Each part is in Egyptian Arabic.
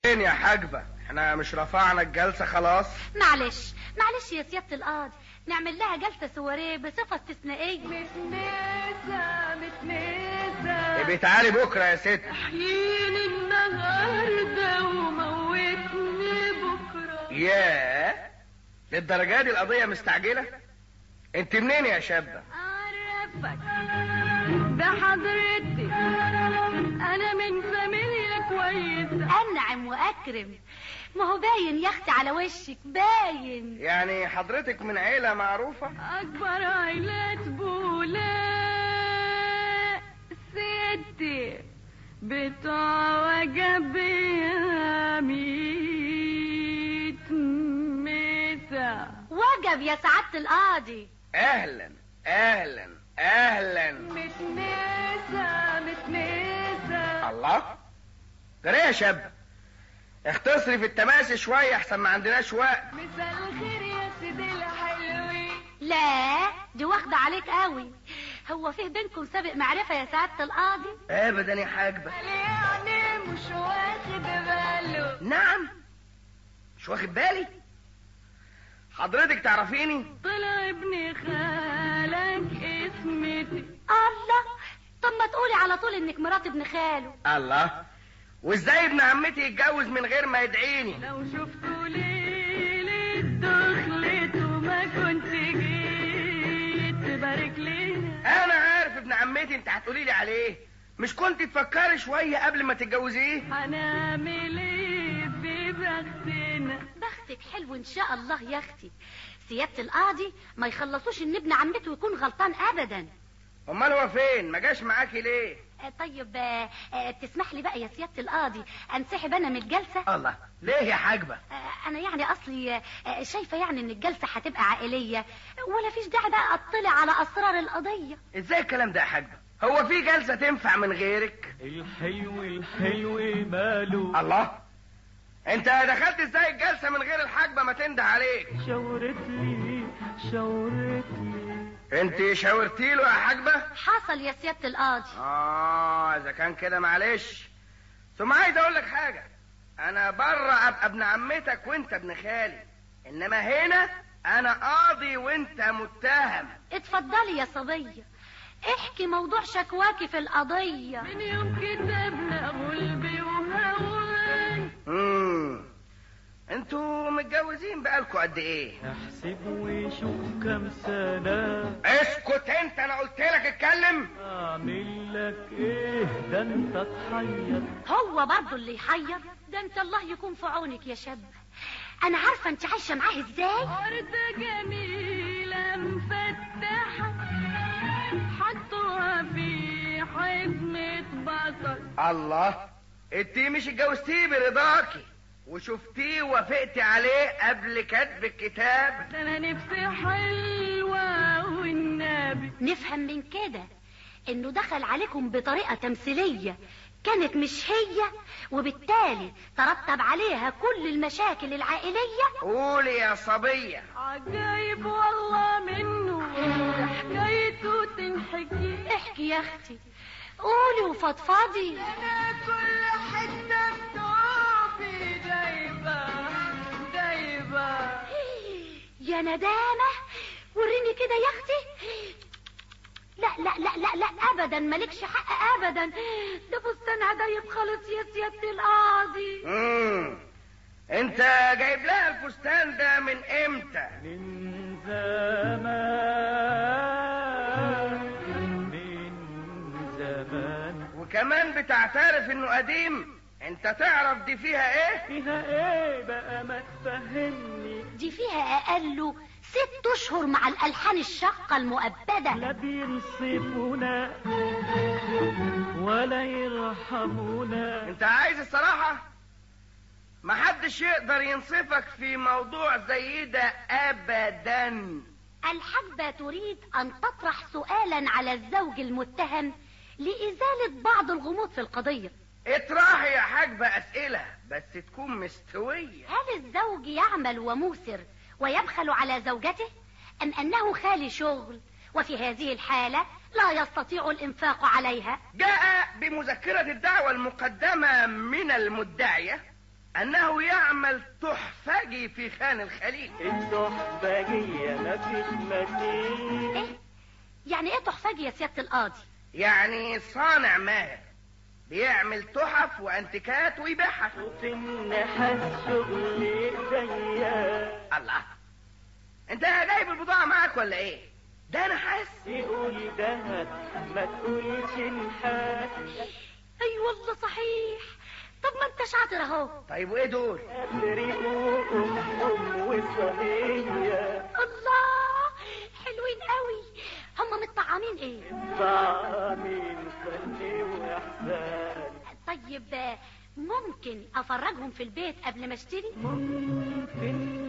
فين يا حاجبة احنا مش رفعنا الجلسة خلاص معلش معلش يا سيادة القاضي نعمل لها جلسة سواريه بصفة استثنائية متناسة متناسة يبقى تعالي بكرة يا ست احييني النهاردة وموتني بكرة ياه للدرجة دي القضية مستعجلة انت منين يا شابة عرفك ده حضرتي انا من فاميليا كويسة انعم واكرم ما هو باين يا اختي على وشك باين يعني حضرتك من عيلة معروفة اكبر عائلات بولاء ستي بتوع وجب ميت ميسة وجب يا سعادة القاضي اهلا اهلا اهلا متناسة متناسة الله جري يا شابة اختصري في التماسي شوية احسن ما عندناش وقت مساء الخير يا سيدي الحلوين لا دي واخدة عليك قوي هو فيه بينكم سابق معرفة يا سعادة القاضي ابدا يا حاجبة يعني مش واخد باله نعم مش واخد بالي حضرتك تعرفيني طلع ابن خالك اسمتي الله طب ما تقولي على طول انك مرات ابن خاله الله وازاي ابن عمتي يتجوز من غير ما يدعيني لو شفتوا ليلة دخلته ما كنت جيت تبارك لنا انا عارف ابن عمتي انت هتقولي لي عليه مش كنت تفكري شوية قبل ما تتجوزيه هنعمل ايه في بختنا بختك حلو ان شاء الله يا اختي سيادة القاضي ما يخلصوش ان ابن عمته يكون غلطان ابدا امال هو فين ما جاش معاكي ليه آه، طيب آه، آه، تسمح لي بقى يا سيادة القاضي انسحب انا من الجلسة الله ليه يا حاجبة آه، انا يعني اصلي آه، آه، شايفة يعني ان الجلسة هتبقى عائلية ولا فيش داعي بقى اطلع على اسرار القضية ازاي الكلام ده يا حاجبة هو في جلسة تنفع من غيرك الحلو الحلو ماله الله انت دخلت ازاي الجلسة من غير الحاجبة ما تنده عليك شاورت لي شاورت لي انت شاورتي له يا حاجبة حصل يا سيادة القاضي اه اذا كان كده معلش ثم عايز اقول لك حاجة انا بره ابقى ابن عمتك وانت ابن خالي انما هنا انا قاضي وانت متهم اتفضلي يا صبية احكي موضوع شكواكي في القضية من يوم كتبنا غلبي وهوان امم انتوا متجوزين بقالكوا قد ايه احسب وشوف كم سنة اسكت انت انا قلت لك اتكلم اعمل لك ايه ده انت تحير هو برضه اللي يحير ده انت الله يكون في عونك يا شاب انا عارفة انت عايشة معاه ازاي وردة جميلة مفتحة حطوها في حزمة بصل الله انت مش اتجوزتيه برضاكي وشفتيه وافقتي عليه قبل كتب الكتاب ده انا نفسي حلوة والنبي نفهم من كده انه دخل عليكم بطريقة تمثيلية كانت مش هي وبالتالي ترتب عليها كل المشاكل العائلية قولي يا صبية عجايب والله منه حكايته تنحكي احكي يا اختي قولي وفضفضي انا كل حتة بتوبي دايبة دايبة يا ندامة وريني كده يا اختي لا لا لا لا لا ابدا مالكش حق ابدا ده فستانها ضيق خالص يا سيادة القاضي امم انت جايب لها الفستان ده من امتى من زمان من زمان وكمان بتعترف انه قديم انت تعرف دي فيها ايه فيها ايه بقى ما تفهمني دي فيها اقل ست اشهر مع الالحان الشاقة المؤبدة لا بينصفونا ولا يرحمونا انت عايز الصراحة محدش يقدر ينصفك في موضوع زي ده ابدا الحجبة تريد ان تطرح سؤالا على الزوج المتهم لازالة بعض الغموض في القضية اطرحي يا حاجبة اسئلة بس تكون مستوية هل الزوج يعمل وموسر ويبخل على زوجته أم أنه خالي شغل وفي هذه الحالة لا يستطيع الإنفاق عليها جاء بمذكرة الدعوة المقدمة من المدعية أنه يعمل تحفجي في خان الخليل التحفجية مفيش مثيل ايه يعني ايه تحفجي يا سيادة القاضي يعني صانع ماهر بيعمل تحف وانتيكات ويبيعها وفي النحاس شغل ايديا الله انت جايب البضاعة معاك ولا ايه ده انا حاسس تقول دهب ما تقولش نحاس اي والله صحيح طب ما انت شاطر اهو طيب وايه دول ريقوهم ام وصهية الله حلوين قوي هم متطعمين ايه طعمين فن واحسان طيب آه، ممكن افرجهم في البيت قبل ما اشتري ممكن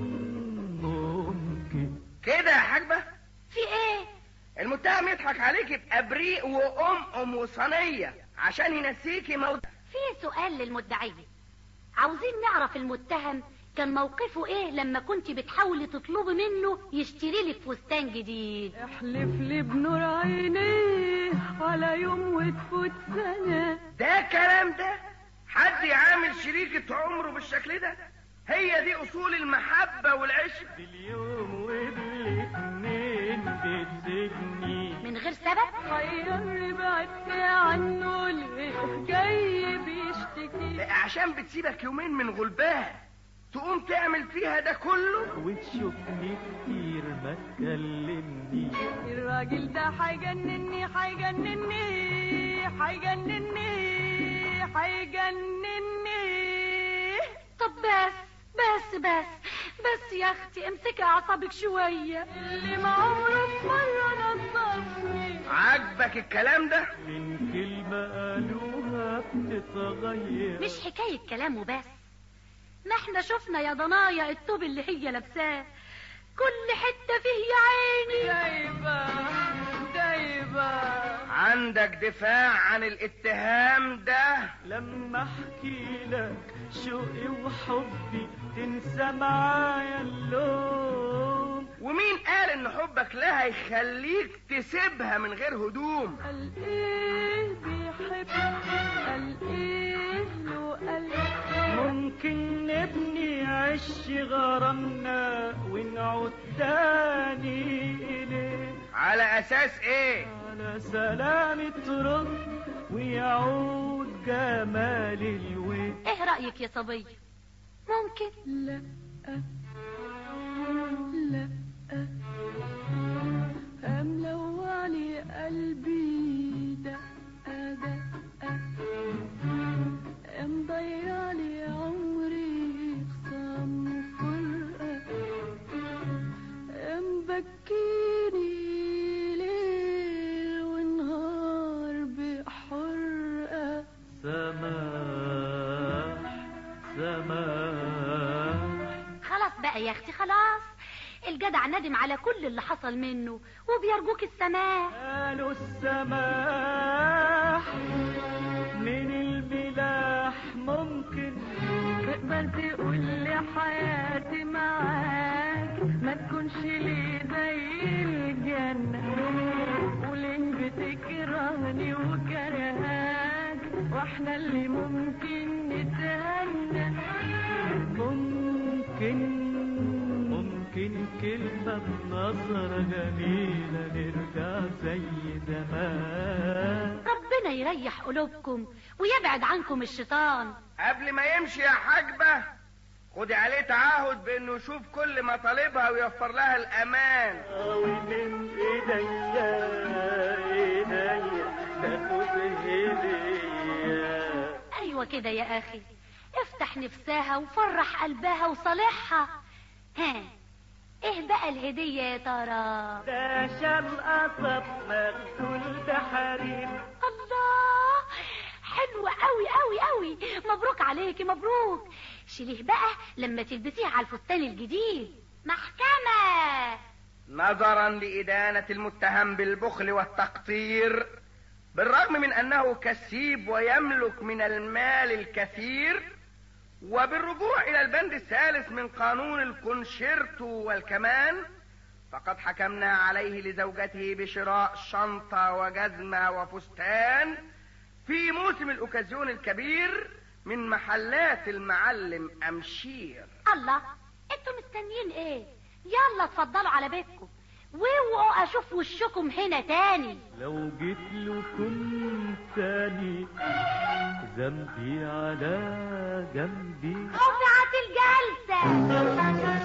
ممكن كده يا حاجبة في ايه المتهم يضحك عليك بأبريق وأم أم وصينية عشان ينسيكي موضوع في سؤال للمدعية عاوزين نعرف المتهم كان موقفه ايه لما كنت بتحاولي تطلبي منه يشتري لك فستان جديد احلف لي بنور عينيه على يوم وتفوت سنة ده كلام ده حد يعامل شريكة عمره بالشكل ده هي دي أصول المحبة والعشرة باليوم وبالاثنين بتسجني من غير سبب حير بعدت عنه ليه جاي بيشتكي عشان بتسيبك يومين من غلبها تقوم تعمل فيها ده كله وتشوفني كتير ما تكلمني الراجل ده حيجنني حيجنني حيجنني حيجنني طب بس بس بس بس يا اختي امسكي اعصابك شويه اللي ما عمره في مرة نظفني عاجبك الكلام ده من كلمة قالوها بتتغير مش حكايه كلام وبس ما احنا شفنا يا ضنايا التوب اللي هي لابساه كل حته فيه يا عيني دايبة دايبة عندك دفاع عن الاتهام ده لما احكي لك شوقي وحبي تنسى معايا اللوم ومين قال ان حبك لها يخليك تسيبها من غير هدوم قال ايه بيحب قال ايه له قلب ممكن نبني عش غرامنا ونعود تاني إليه على اساس ايه على سلامة رب ويعود جمال الود ايه رايك يا صبيه ممكن لا لا أملواني قلبي دقة دقة مضيعلي عمري خصام فرقة مبكيني ليل ونهار بحرقة سماح سماح خلاص بقى يا اختي خلاص الجدع ندم على كل اللي حصل منه وبيرجوك السماح قالوا السماح من الملاح ممكن تقدر تقول لي حياتي معاك ما تكونش لي زي الجنة وليه بتكرهني وكرهاك واحنا اللي ممكن نتهنى ممكن ممكن كلمة بنظرة جميلة نرجع زي زمان ربنا يريح قلوبكم ويبعد عنكم الشيطان قبل ما يمشي يا حاجبة خدي عليه تعهد بانه يشوف كل مطالبها ويوفر لها الامان ومن ايديا ايديا تاخد هدية ايوه كده يا اخي افتح نفسها وفرح قلبها وصالحها ها ايه بقى الهدية يا ترى ده شال قصب مغسول بحرير الله حلوة قوي قوي قوي مبروك عليكي مبروك شيليه بقى لما تلبسيه على الفستان الجديد محكمة نظرا لإدانة المتهم بالبخل والتقطير بالرغم من أنه كسيب ويملك من المال الكثير وبالرجوع إلى البند الثالث من قانون الكونشيرتو والكمان فقد حكمنا عليه لزوجته بشراء شنطة وجزمة وفستان في موسم الأوكازيون الكبير من محلات المعلم أمشير الله انتوا مستنيين ايه يلا اتفضلوا على بيتكم واوعوا اشوف وشكم هنا تاني لو جيت لكم تاني ذنبي على جنبي رفعت الجلسة